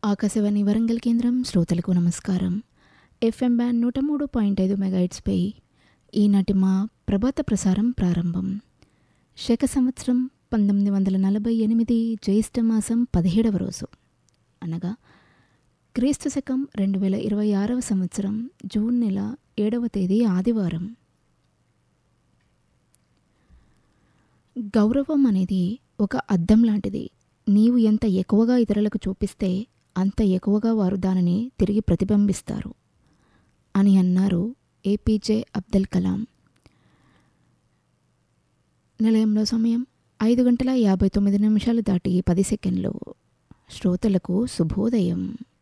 ఆకాశవాణి వరంగల్ కేంద్రం శ్రోతలకు నమస్కారం ఎఫ్ఎం బ్యాండ్ నూట మూడు పాయింట్ ఐదు మెగాయిట్స్పై ఈనాటి మా ప్రభాత ప్రసారం ప్రారంభం శక సంవత్సరం పంతొమ్మిది వందల నలభై ఎనిమిది జ్యేష్ఠ మాసం పదిహేడవ రోజు అనగా క్రీస్తు శకం రెండు వేల ఇరవై ఆరవ సంవత్సరం జూన్ నెల ఏడవ తేదీ ఆదివారం గౌరవం అనేది ఒక అద్దం లాంటిది నీవు ఎంత ఎక్కువగా ఇతరులకు చూపిస్తే అంత ఎక్కువగా వారు దానిని తిరిగి ప్రతిబింబిస్తారు అని అన్నారు ఏపీజే అబ్దుల్ కలాం నిలయంలో సమయం ఐదు గంటల యాభై తొమ్మిది నిమిషాలు దాటి పది సెకండ్లు శ్రోతలకు శుభోదయం